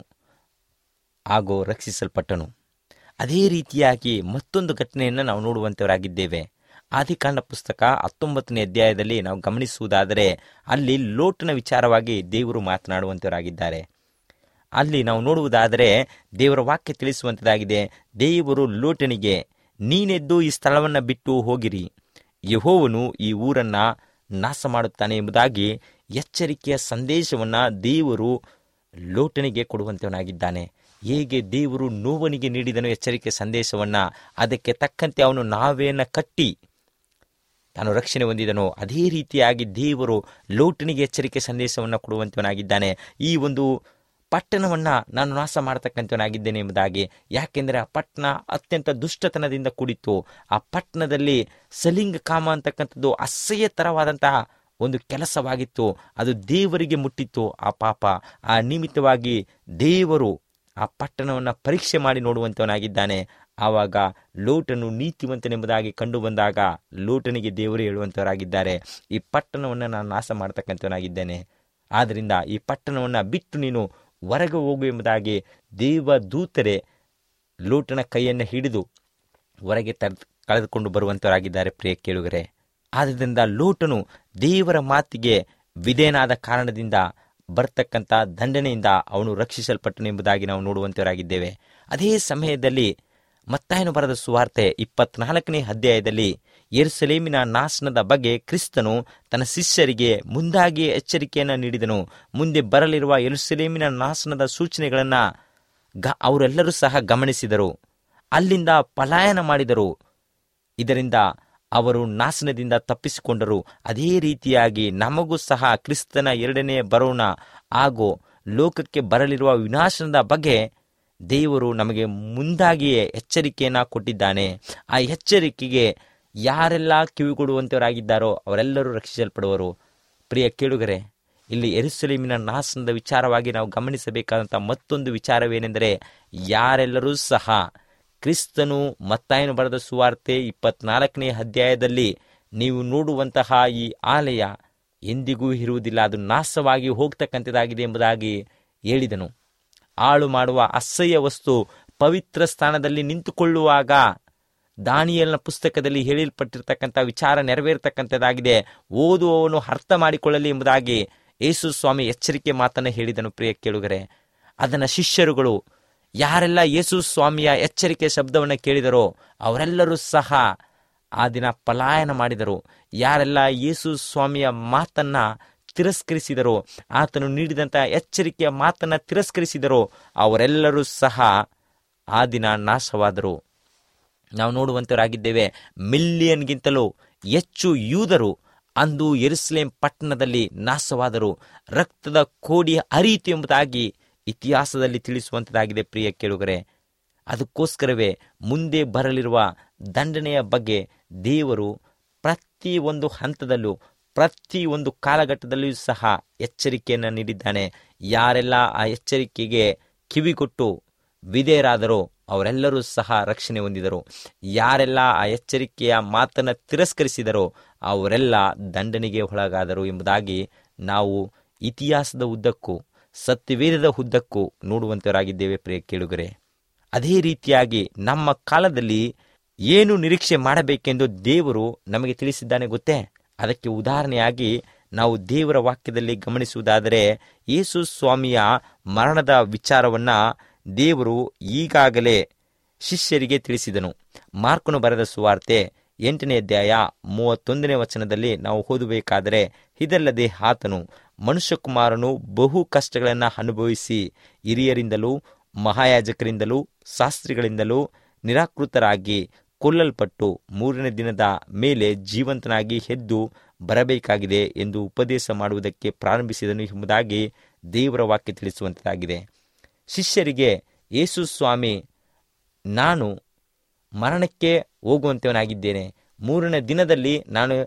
ಹಾಗೂ ರಕ್ಷಿಸಲ್ಪಟ್ಟನು ಅದೇ ರೀತಿಯಾಗಿ ಮತ್ತೊಂದು ಘಟನೆಯನ್ನು ನಾವು ನೋಡುವಂತವರಾಗಿದ್ದೇವೆ ಆದಿಕಾಂಡ ಪುಸ್ತಕ ಹತ್ತೊಂಬತ್ತನೇ ಅಧ್ಯಾಯದಲ್ಲಿ ನಾವು ಗಮನಿಸುವುದಾದರೆ ಅಲ್ಲಿ ಲೋಟನ ವಿಚಾರವಾಗಿ ದೇವರು ಮಾತನಾಡುವಂತವರಾಗಿದ್ದಾರೆ ಅಲ್ಲಿ ನಾವು ನೋಡುವುದಾದರೆ ದೇವರ ವಾಕ್ಯ ತಿಳಿಸುವಂಥದ್ದಾಗಿದೆ ದೇವರು ಲೋಟನಿಗೆ ನೀನೆದ್ದು ಈ ಸ್ಥಳವನ್ನು ಬಿಟ್ಟು ಹೋಗಿರಿ ಯಹೋವನು ಈ ಊರನ್ನ ನಾಶ ಮಾಡುತ್ತಾನೆ ಎಂಬುದಾಗಿ ಎಚ್ಚರಿಕೆಯ ಸಂದೇಶವನ್ನು ದೇವರು ಲೋಟನಿಗೆ ಕೊಡುವಂತವನಾಗಿದ್ದಾನೆ ಹೇಗೆ ದೇವರು ನೋವನಿಗೆ ನೀಡಿದನು ಎಚ್ಚರಿಕೆ ಸಂದೇಶವನ್ನು ಅದಕ್ಕೆ ತಕ್ಕಂತೆ ಅವನು ನಾವೇನ ಕಟ್ಟಿ ತಾನು ರಕ್ಷಣೆ ಹೊಂದಿದನು ಅದೇ ರೀತಿಯಾಗಿ ದೇವರು ಲೋಟನಿಗೆ ಎಚ್ಚರಿಕೆ ಸಂದೇಶವನ್ನು ಕೊಡುವಂತವನಾಗಿದ್ದಾನೆ ಈ ಒಂದು ಪಟ್ಟಣವನ್ನು ನಾನು ನಾಶ ಮಾಡತಕ್ಕಂಥವನಾಗಿದ್ದೇನೆ ಎಂಬುದಾಗಿ ಯಾಕೆಂದರೆ ಆ ಪಟ್ಟಣ ಅತ್ಯಂತ ದುಷ್ಟತನದಿಂದ ಕೂಡಿತ್ತು ಆ ಪಟ್ಟಣದಲ್ಲಿ ಸಲಿಂಗ ಕಾಮ ಅಂತಕ್ಕಂಥದ್ದು ಅಸಹ್ಯತರವಾದಂತಹ ಒಂದು ಕೆಲಸವಾಗಿತ್ತು ಅದು ದೇವರಿಗೆ ಮುಟ್ಟಿತ್ತು ಆ ಪಾಪ ಆ ನಿಮಿತ್ತವಾಗಿ ದೇವರು ಆ ಪಟ್ಟಣವನ್ನು ಪರೀಕ್ಷೆ ಮಾಡಿ ನೋಡುವಂತವನಾಗಿದ್ದಾನೆ ಆವಾಗ ಲೋಟನು ನೀತಿವಂತನೆಂಬುದಾಗಿ ಕಂಡು ಬಂದಾಗ ಲೋಟನಿಗೆ ದೇವರು ಹೇಳುವಂತವರಾಗಿದ್ದಾರೆ ಈ ಪಟ್ಟಣವನ್ನು ನಾನು ನಾಶ ಮಾಡತಕ್ಕಂಥವನಾಗಿದ್ದೇನೆ ಆದ್ದರಿಂದ ಈ ಪಟ್ಟಣವನ್ನು ಬಿಟ್ಟು ನೀನು ಹೊರಗೆ ಹೋಗು ಎಂಬುದಾಗಿ ದೇವ ದೂತರೆ ಲೋಟನ ಕೈಯನ್ನು ಹಿಡಿದು ಹೊರಗೆ ತ ಕಳೆದುಕೊಂಡು ಬರುವಂತವರಾಗಿದ್ದಾರೆ ಪ್ರಿಯ ಕೇಳುಗರೆ ಆದ್ದರಿಂದ ಲೋಟನು ದೇವರ ಮಾತಿಗೆ ವಿಧೇಯನಾದ ಕಾರಣದಿಂದ ಬರ್ತಕ್ಕಂಥ ದಂಡನೆಯಿಂದ ಅವನು ರಕ್ಷಿಸಲ್ಪಟ್ಟನು ಎಂಬುದಾಗಿ ನಾವು ನೋಡುವಂತವರಾಗಿದ್ದೇವೆ ಅದೇ ಸಮಯದಲ್ಲಿ ಮತ್ತಾಯನು ಬರೆದ ಸುವಾರ್ತೆ ಇಪ್ಪತ್ನಾಲ್ಕನೇ ಅಧ್ಯಾಯದಲ್ಲಿ ಯೆರೂಸಲೇಮಿನ ನಾಶನದ ಬಗ್ಗೆ ಕ್ರಿಸ್ತನು ತನ್ನ ಶಿಷ್ಯರಿಗೆ ಮುಂದಾಗಿ ಎಚ್ಚರಿಕೆಯನ್ನು ನೀಡಿದನು ಮುಂದೆ ಬರಲಿರುವ ಯೆರೂಸಲೇಮಿನ ನಾಶನದ ಸೂಚನೆಗಳನ್ನು ಗ ಅವರೆಲ್ಲರೂ ಸಹ ಗಮನಿಸಿದರು ಅಲ್ಲಿಂದ ಪಲಾಯನ ಮಾಡಿದರು ಇದರಿಂದ ಅವರು ನಾಶನದಿಂದ ತಪ್ಪಿಸಿಕೊಂಡರು ಅದೇ ರೀತಿಯಾಗಿ ನಮಗೂ ಸಹ ಕ್ರಿಸ್ತನ ಎರಡನೇ ಬರೋಣ ಹಾಗೂ ಲೋಕಕ್ಕೆ ಬರಲಿರುವ ವಿನಾಶನದ ಬಗ್ಗೆ ದೇವರು ನಮಗೆ ಮುಂದಾಗಿಯೇ ಎಚ್ಚರಿಕೆಯನ್ನು ಕೊಟ್ಟಿದ್ದಾನೆ ಆ ಎಚ್ಚರಿಕೆಗೆ ಯಾರೆಲ್ಲ ಕಿವಿಗೊಡುವಂತವರಾಗಿದ್ದಾರೋ ಅವರೆಲ್ಲರೂ ರಕ್ಷಿಸಲ್ಪಡುವರು ಪ್ರಿಯ ಕೇಳುಗರೆ ಇಲ್ಲಿ ಎರುಸಲೇಮಿನ ನಾಶನದ ವಿಚಾರವಾಗಿ ನಾವು ಗಮನಿಸಬೇಕಾದಂಥ ಮತ್ತೊಂದು ವಿಚಾರವೇನೆಂದರೆ ಯಾರೆಲ್ಲರೂ ಸಹ ಕ್ರಿಸ್ತನು ಮತ್ತಾಯನು ಬರೆದ ಸುವಾರ್ತೆ ಇಪ್ಪತ್ನಾಲ್ಕನೇ ಅಧ್ಯಾಯದಲ್ಲಿ ನೀವು ನೋಡುವಂತಹ ಈ ಆಲಯ ಎಂದಿಗೂ ಇರುವುದಿಲ್ಲ ಅದು ನಾಶವಾಗಿ ಹೋಗ್ತಕ್ಕಂಥದ್ದಾಗಿದೆ ಎಂಬುದಾಗಿ ಹೇಳಿದನು ಹಾಳು ಮಾಡುವ ಅಸಹ್ಯ ವಸ್ತು ಪವಿತ್ರ ಸ್ಥಾನದಲ್ಲಿ ನಿಂತುಕೊಳ್ಳುವಾಗ ದಾನಿಯಲ್ನ ಪುಸ್ತಕದಲ್ಲಿ ಹೇಳಿಲ್ಪಟ್ಟಿರ್ತಕ್ಕಂಥ ವಿಚಾರ ನೆರವೇರ್ತಕ್ಕಂಥದ್ದಾಗಿದೆ ಓದುವವನು ಅರ್ಥ ಮಾಡಿಕೊಳ್ಳಲಿ ಎಂಬುದಾಗಿ ಯೇಸು ಸ್ವಾಮಿ ಎಚ್ಚರಿಕೆ ಮಾತನ್ನು ಹೇಳಿದನು ಪ್ರಿಯ ಕೇಳುಗರೆ ಅದನ್ನ ಶಿಷ್ಯರುಗಳು ಯಾರೆಲ್ಲ ಯೇಸು ಸ್ವಾಮಿಯ ಎಚ್ಚರಿಕೆ ಶಬ್ದವನ್ನು ಕೇಳಿದರೋ ಅವರೆಲ್ಲರೂ ಸಹ ಆ ದಿನ ಪಲಾಯನ ಮಾಡಿದರು ಯಾರೆಲ್ಲ ಯೇಸು ಸ್ವಾಮಿಯ ಮಾತನ್ನ ತಿರಸ್ಕರಿಸಿದರೋ ಆತನು ನೀಡಿದಂಥ ಎಚ್ಚರಿಕೆಯ ಮಾತನ್ನ ತಿರಸ್ಕರಿಸಿದರೋ ಅವರೆಲ್ಲರೂ ಸಹ ಆ ದಿನ ನಾಶವಾದರು ನಾವು ನೋಡುವಂತವರಾಗಿದ್ದೇವೆ ಮಿಲಿಯನ್ಗಿಂತಲೂ ಹೆಚ್ಚು ಯೂದರು ಅಂದು ಯೆರೂಸಲೇಮ್ ಪಟ್ಟಣದಲ್ಲಿ ನಾಶವಾದರು ರಕ್ತದ ಕೋಡಿ ಹರಿಯಿತು ಎಂಬುದಾಗಿ ಇತಿಹಾಸದಲ್ಲಿ ತಿಳಿಸುವಂಥದ್ದಾಗಿದೆ ಪ್ರಿಯ ಕೇಳುಗರೆ ಅದಕ್ಕೋಸ್ಕರವೇ ಮುಂದೆ ಬರಲಿರುವ ದಂಡನೆಯ ಬಗ್ಗೆ ದೇವರು ಪ್ರತಿ ಒಂದು ಹಂತದಲ್ಲೂ ಪ್ರತಿ ಒಂದು ಕಾಲಘಟ್ಟದಲ್ಲಿಯೂ ಸಹ ಎಚ್ಚರಿಕೆಯನ್ನು ನೀಡಿದ್ದಾನೆ ಯಾರೆಲ್ಲ ಆ ಎಚ್ಚರಿಕೆಗೆ ಕಿವಿಗೊಟ್ಟು ವಿಧೇಯರಾದರೋ ಅವರೆಲ್ಲರೂ ಸಹ ರಕ್ಷಣೆ ಹೊಂದಿದರು ಯಾರೆಲ್ಲ ಆ ಎಚ್ಚರಿಕೆಯ ಮಾತನ್ನು ತಿರಸ್ಕರಿಸಿದರೋ ಅವರೆಲ್ಲ ದಂಡನೆಗೆ ಒಳಗಾದರು ಎಂಬುದಾಗಿ ನಾವು ಇತಿಹಾಸದ ಉದ್ದಕ್ಕೂ ಸತ್ಯವೇದದ ಉದ್ದಕ್ಕೂ ನೋಡುವಂತವರಾಗಿದ್ದೇವೆ ಪ್ರಿಯ ಕೇಳುಗರೆ ಅದೇ ರೀತಿಯಾಗಿ ನಮ್ಮ ಕಾಲದಲ್ಲಿ ಏನು ನಿರೀಕ್ಷೆ ಮಾಡಬೇಕೆಂದು ದೇವರು ನಮಗೆ ತಿಳಿಸಿದ್ದಾನೆ ಗೊತ್ತೇ ಅದಕ್ಕೆ ಉದಾಹರಣೆಯಾಗಿ ನಾವು ದೇವರ ವಾಕ್ಯದಲ್ಲಿ ಗಮನಿಸುವುದಾದರೆ ಯೇಸು ಸ್ವಾಮಿಯ ಮರಣದ ವಿಚಾರವನ್ನ ದೇವರು ಈಗಾಗಲೇ ಶಿಷ್ಯರಿಗೆ ತಿಳಿಸಿದನು ಮಾರ್ಕನು ಬರೆದ ಸುವಾರ್ತೆ ಎಂಟನೇ ಅಧ್ಯಾಯ ಮೂವತ್ತೊಂದನೇ ವಚನದಲ್ಲಿ ನಾವು ಓದಬೇಕಾದರೆ ಇದಲ್ಲದೆ ಆತನು ಮನುಷ್ಯಕುಮಾರನು ಬಹು ಕಷ್ಟಗಳನ್ನು ಅನುಭವಿಸಿ ಹಿರಿಯರಿಂದಲೂ ಮಹಾಯಾಜಕರಿಂದಲೂ ಶಾಸ್ತ್ರಿಗಳಿಂದಲೂ ನಿರಾಕೃತರಾಗಿ ಕೊಲ್ಲಲ್ಪಟ್ಟು ಮೂರನೇ ದಿನದ ಮೇಲೆ ಜೀವಂತನಾಗಿ ಎದ್ದು ಬರಬೇಕಾಗಿದೆ ಎಂದು ಉಪದೇಶ ಮಾಡುವುದಕ್ಕೆ ಪ್ರಾರಂಭಿಸಿದನು ಎಂಬುದಾಗಿ ದೇವರ ವಾಕ್ಯ ತಿಳಿಸುವಂತಾಗಿದೆ ಶಿಷ್ಯರಿಗೆ ಯೇಸು ಸ್ವಾಮಿ ನಾನು ಮರಣಕ್ಕೆ ಹೋಗುವಂತವನಾಗಿದ್ದೇನೆ ಮೂರನೇ ದಿನದಲ್ಲಿ ನಾನು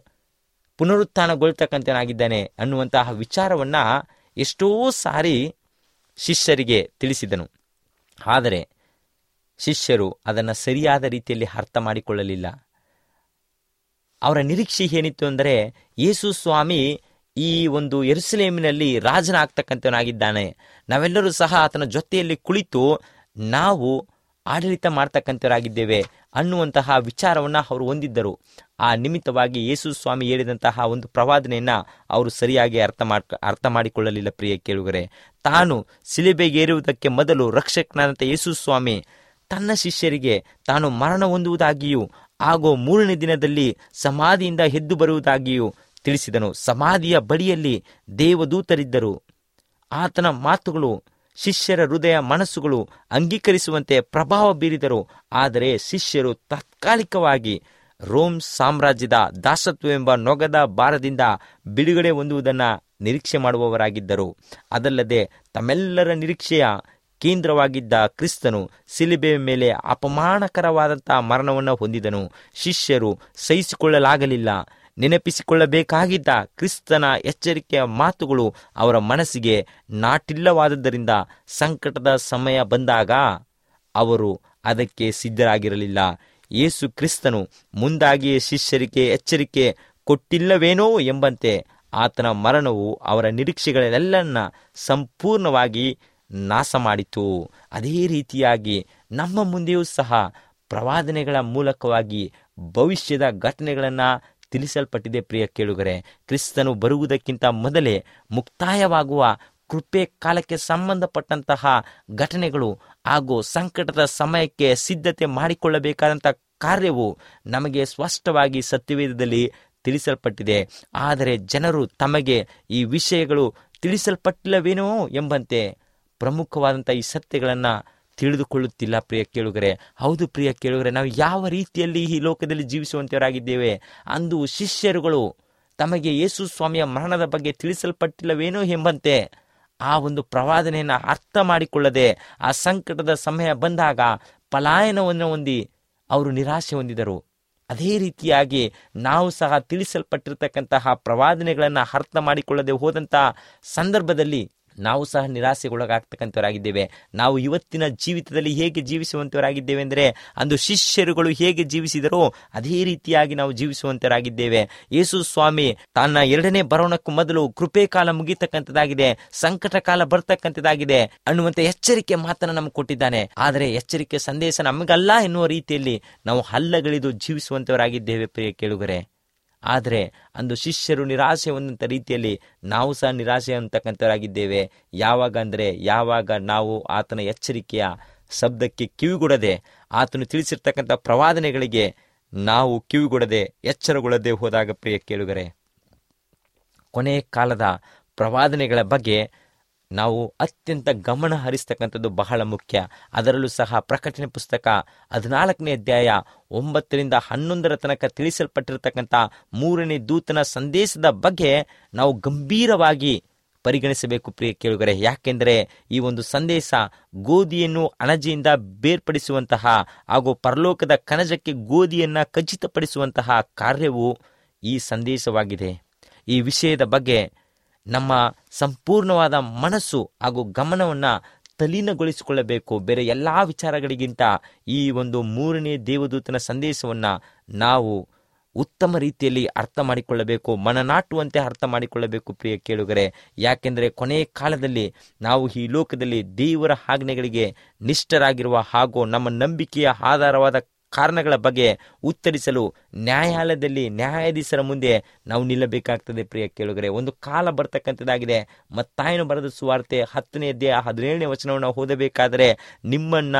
ಪುನರುತ್ಥಾನಗೊಳ್ತಕ್ಕಂಥವನಾಗಿದ್ದಾನೆ ಅನ್ನುವಂತಹ ವಿಚಾರವನ್ನ ಎಷ್ಟೋ ಸಾರಿ ಶಿಷ್ಯರಿಗೆ ತಿಳಿಸಿದನು ಆದರೆ ಶಿಷ್ಯರು ಅದನ್ನು ಸರಿಯಾದ ರೀತಿಯಲ್ಲಿ ಅರ್ಥ ಮಾಡಿಕೊಳ್ಳಲಿಲ್ಲ ಅವರ ನಿರೀಕ್ಷೆ ಏನಿತ್ತು ಅಂದರೆ ಯೇಸು ಸ್ವಾಮಿ ಈ ಒಂದು ಎರುಸಲೇಮಿನಲ್ಲಿ ರಾಜನಾಗ್ತಕ್ಕಂಥವನಾಗಿದ್ದಾನೆ ನಾವೆಲ್ಲರೂ ಸಹ ಆತನ ಜೊತೆಯಲ್ಲಿ ಕುಳಿತು ನಾವು ಆಡಳಿತ ಮಾಡ್ತಕ್ಕಂಥವರಾಗಿದ್ದೇವೆ ಅನ್ನುವಂತಹ ವಿಚಾರವನ್ನು ಅವರು ಹೊಂದಿದ್ದರು ಆ ನಿಮಿತ್ತವಾಗಿ ಯೇಸು ಸ್ವಾಮಿ ಹೇಳಿದಂತಹ ಒಂದು ಪ್ರವಾದನೆಯನ್ನ ಅವರು ಸರಿಯಾಗಿ ಅರ್ಥ ಮಾಡ್ ಅರ್ಥ ಮಾಡಿಕೊಳ್ಳಲಿಲ್ಲ ಪ್ರಿಯ ಕೇಳುಗರೆ ತಾನು ಸಿಲಿಬೆಗೇರುವುದಕ್ಕೆ ಮೊದಲು ರಕ್ಷಕನಾದಂಥ ಯೇಸು ಸ್ವಾಮಿ ತನ್ನ ಶಿಷ್ಯರಿಗೆ ತಾನು ಮರಣ ಹೊಂದುವುದಾಗಿಯೂ ಹಾಗೂ ಮೂರನೇ ದಿನದಲ್ಲಿ ಸಮಾಧಿಯಿಂದ ಎದ್ದು ಬರುವುದಾಗಿಯೂ ತಿಳಿಸಿದನು ಸಮಾಧಿಯ ಬಳಿಯಲ್ಲಿ ದೇವದೂತರಿದ್ದರು ಆತನ ಮಾತುಗಳು ಶಿಷ್ಯರ ಹೃದಯ ಮನಸ್ಸುಗಳು ಅಂಗೀಕರಿಸುವಂತೆ ಪ್ರಭಾವ ಬೀರಿದರು ಆದರೆ ಶಿಷ್ಯರು ತಾತ್ಕಾಲಿಕವಾಗಿ ರೋಮ್ ಸಾಮ್ರಾಜ್ಯದ ದಾಸತ್ವವೆಂಬ ನೊಗದ ಭಾರದಿಂದ ಬಿಡುಗಡೆ ಹೊಂದುವುದನ್ನು ನಿರೀಕ್ಷೆ ಮಾಡುವವರಾಗಿದ್ದರು ಅದಲ್ಲದೆ ತಮ್ಮೆಲ್ಲರ ನಿರೀಕ್ಷೆಯ ಕೇಂದ್ರವಾಗಿದ್ದ ಕ್ರಿಸ್ತನು ಸಿಲಿಬೆ ಮೇಲೆ ಅಪಮಾನಕರವಾದಂತಹ ಮರಣವನ್ನು ಹೊಂದಿದನು ಶಿಷ್ಯರು ಸಹಿಸಿಕೊಳ್ಳಲಾಗಲಿಲ್ಲ ನೆನಪಿಸಿಕೊಳ್ಳಬೇಕಾಗಿದ್ದ ಕ್ರಿಸ್ತನ ಎಚ್ಚರಿಕೆಯ ಮಾತುಗಳು ಅವರ ಮನಸ್ಸಿಗೆ ನಾಟಿಲ್ಲವಾದದ್ದರಿಂದ ಸಂಕಟದ ಸಮಯ ಬಂದಾಗ ಅವರು ಅದಕ್ಕೆ ಸಿದ್ಧರಾಗಿರಲಿಲ್ಲ ಯೇಸು ಕ್ರಿಸ್ತನು ಮುಂದಾಗಿಯೇ ಶಿಷ್ಯರಿಗೆ ಎಚ್ಚರಿಕೆ ಕೊಟ್ಟಿಲ್ಲವೇನೋ ಎಂಬಂತೆ ಆತನ ಮರಣವು ಅವರ ನಿರೀಕ್ಷೆಗಳೆಲ್ಲನ್ನ ಸಂಪೂರ್ಣವಾಗಿ ನಾಶ ಮಾಡಿತು ಅದೇ ರೀತಿಯಾಗಿ ನಮ್ಮ ಮುಂದೆಯೂ ಸಹ ಪ್ರವಾದನೆಗಳ ಮೂಲಕವಾಗಿ ಭವಿಷ್ಯದ ಘಟನೆಗಳನ್ನು ತಿಳಿಸಲ್ಪಟ್ಟಿದೆ ಪ್ರಿಯ ಕೇಳುಗರೆ ಕ್ರಿಸ್ತನು ಬರುವುದಕ್ಕಿಂತ ಮೊದಲೇ ಮುಕ್ತಾಯವಾಗುವ ಕೃಪೆ ಕಾಲಕ್ಕೆ ಸಂಬಂಧಪಟ್ಟಂತಹ ಘಟನೆಗಳು ಹಾಗೂ ಸಂಕಟದ ಸಮಯಕ್ಕೆ ಸಿದ್ಧತೆ ಮಾಡಿಕೊಳ್ಳಬೇಕಾದಂಥ ಕಾರ್ಯವು ನಮಗೆ ಸ್ಪಷ್ಟವಾಗಿ ಸತ್ಯವೇದದಲ್ಲಿ ತಿಳಿಸಲ್ಪಟ್ಟಿದೆ ಆದರೆ ಜನರು ತಮಗೆ ಈ ವಿಷಯಗಳು ತಿಳಿಸಲ್ಪಟ್ಟಿಲ್ಲವೇನೋ ಎಂಬಂತೆ ಪ್ರಮುಖವಾದಂಥ ಈ ಸತ್ಯಗಳನ್ನು ತಿಳಿದುಕೊಳ್ಳುತ್ತಿಲ್ಲ ಪ್ರಿಯ ಕೇಳುಗರೆ ಹೌದು ಪ್ರಿಯ ಕೇಳುಗರೆ ನಾವು ಯಾವ ರೀತಿಯಲ್ಲಿ ಈ ಲೋಕದಲ್ಲಿ ಜೀವಿಸುವಂತವರಾಗಿದ್ದೇವೆ ಅಂದು ಶಿಷ್ಯರುಗಳು ತಮಗೆ ಯೇಸು ಸ್ವಾಮಿಯ ಮರಣದ ಬಗ್ಗೆ ತಿಳಿಸಲ್ಪಟ್ಟಿಲ್ಲವೇನೋ ಎಂಬಂತೆ ಆ ಒಂದು ಪ್ರವಾದನೆಯನ್ನು ಅರ್ಥ ಮಾಡಿಕೊಳ್ಳದೆ ಆ ಸಂಕಟದ ಸಮಯ ಬಂದಾಗ ಪಲಾಯನವನ್ನು ಹೊಂದಿ ಅವರು ನಿರಾಶೆ ಹೊಂದಿದರು ಅದೇ ರೀತಿಯಾಗಿ ನಾವು ಸಹ ತಿಳಿಸಲ್ಪಟ್ಟಿರ್ತಕ್ಕಂತಹ ಪ್ರವಾದನೆಗಳನ್ನು ಅರ್ಥ ಮಾಡಿಕೊಳ್ಳದೆ ಹೋದಂತಹ ಸಂದರ್ಭದಲ್ಲಿ ನಾವು ಸಹ ನಿರಾಸೆಗೊಳಗಾಗ್ತಕ್ಕಂಥವರಾಗಿದ್ದೇವೆ ನಾವು ಇವತ್ತಿನ ಜೀವಿತದಲ್ಲಿ ಹೇಗೆ ಜೀವಿಸುವಂತವರಾಗಿದ್ದೇವೆ ಅಂದರೆ ಅಂದು ಶಿಷ್ಯರುಗಳು ಹೇಗೆ ಜೀವಿಸಿದರೋ ಅದೇ ರೀತಿಯಾಗಿ ನಾವು ಜೀವಿಸುವಂತರಾಗಿದ್ದೇವೆ ಯೇಸು ಸ್ವಾಮಿ ತನ್ನ ಎರಡನೇ ಬರೋಣಕ್ಕೂ ಮೊದಲು ಕೃಪೆ ಕಾಲ ಮುಗಿತಕ್ಕಂಥದ್ದಾಗಿದೆ ಸಂಕಟ ಕಾಲ ಬರ್ತಕ್ಕಂಥದ್ದಾಗಿದೆ ಅನ್ನುವಂತ ಎಚ್ಚರಿಕೆ ಮಾತನ್ನ ನಮಗೆ ಕೊಟ್ಟಿದ್ದಾನೆ ಆದರೆ ಎಚ್ಚರಿಕೆ ಸಂದೇಶ ನಮಗಲ್ಲ ಎನ್ನುವ ರೀತಿಯಲ್ಲಿ ನಾವು ಹಲ್ಲಗಳಿದು ಜೀವಿಸುವಂತವರಾಗಿದ್ದೇವೆ ಪ್ರಿಯ ಕೇಳುಗರೆ ಆದರೆ ಅಂದು ಶಿಷ್ಯರು ನಿರಾಸೆ ಹೊಂದಂಥ ರೀತಿಯಲ್ಲಿ ನಾವು ಸಹ ನಿರಾಸೆ ಅಂತಕ್ಕಂಥವರಾಗಿದ್ದೇವೆ ಯಾವಾಗ ಅಂದರೆ ಯಾವಾಗ ನಾವು ಆತನ ಎಚ್ಚರಿಕೆಯ ಶಬ್ದಕ್ಕೆ ಕಿವಿಗೊಡದೆ ಆತನು ತಿಳಿಸಿರ್ತಕ್ಕಂಥ ಪ್ರವಾದನೆಗಳಿಗೆ ನಾವು ಕಿವಿಗೊಡದೆ ಎಚ್ಚರಗೊಳ್ಳದೆ ಹೋದಾಗ ಪ್ರಿಯ ಕೇಳುಗರೆ ಕೊನೆ ಕಾಲದ ಪ್ರವಾದನೆಗಳ ಬಗ್ಗೆ ನಾವು ಅತ್ಯಂತ ಗಮನ ಹರಿಸ್ತಕ್ಕಂಥದ್ದು ಬಹಳ ಮುಖ್ಯ ಅದರಲ್ಲೂ ಸಹ ಪ್ರಕಟಣೆ ಪುಸ್ತಕ ಹದಿನಾಲ್ಕನೇ ಅಧ್ಯಾಯ ಒಂಬತ್ತರಿಂದ ಹನ್ನೊಂದರ ತನಕ ತಿಳಿಸಲ್ಪಟ್ಟಿರತಕ್ಕಂಥ ಮೂರನೇ ದೂತನ ಸಂದೇಶದ ಬಗ್ಗೆ ನಾವು ಗಂಭೀರವಾಗಿ ಪರಿಗಣಿಸಬೇಕು ಪ್ರಿಯ ಕೇಳುಗರೆ ಯಾಕೆಂದರೆ ಈ ಒಂದು ಸಂದೇಶ ಗೋಧಿಯನ್ನು ಅಣಜಿಯಿಂದ ಬೇರ್ಪಡಿಸುವಂತಹ ಹಾಗೂ ಪರಲೋಕದ ಕಣಜಕ್ಕೆ ಗೋಧಿಯನ್ನ ಖಚಿತಪಡಿಸುವಂತಹ ಕಾರ್ಯವು ಈ ಸಂದೇಶವಾಗಿದೆ ಈ ವಿಷಯದ ಬಗ್ಗೆ ನಮ್ಮ ಸಂಪೂರ್ಣವಾದ ಮನಸ್ಸು ಹಾಗೂ ಗಮನವನ್ನು ತಲೀನಗೊಳಿಸಿಕೊಳ್ಳಬೇಕು ಬೇರೆ ಎಲ್ಲ ವಿಚಾರಗಳಿಗಿಂತ ಈ ಒಂದು ಮೂರನೇ ದೇವದೂತನ ಸಂದೇಶವನ್ನು ನಾವು ಉತ್ತಮ ರೀತಿಯಲ್ಲಿ ಅರ್ಥ ಮಾಡಿಕೊಳ್ಳಬೇಕು ಮನನಾಟುವಂತೆ ಅರ್ಥ ಮಾಡಿಕೊಳ್ಳಬೇಕು ಪ್ರಿಯ ಕೇಳುಗರೆ ಯಾಕೆಂದರೆ ಕೊನೆಯ ಕಾಲದಲ್ಲಿ ನಾವು ಈ ಲೋಕದಲ್ಲಿ ದೇವರ ಆಜ್ಞೆಗಳಿಗೆ ನಿಷ್ಠರಾಗಿರುವ ಹಾಗೂ ನಮ್ಮ ನಂಬಿಕೆಯ ಆಧಾರವಾದ ಕಾರಣಗಳ ಬಗ್ಗೆ ಉತ್ತರಿಸಲು ನ್ಯಾಯಾಲಯದಲ್ಲಿ ನ್ಯಾಯಾಧೀಶರ ಮುಂದೆ ನಾವು ನಿಲ್ಲಬೇಕಾಗ್ತದೆ ಪ್ರಿಯ ಕೇಳುಗರೆ ಒಂದು ಕಾಲ ಬರ್ತಕ್ಕಂಥದ್ದಾಗಿದೆ ಮತ್ತಾಯನು ಬರೆದ ಸುವಾರ್ತೆ ಹತ್ತನೇ ಅಧ್ಯಾಯ ಹದಿನೇಳನೇ ವಚನವನ್ನು ಓದಬೇಕಾದರೆ ನಿಮ್ಮನ್ನ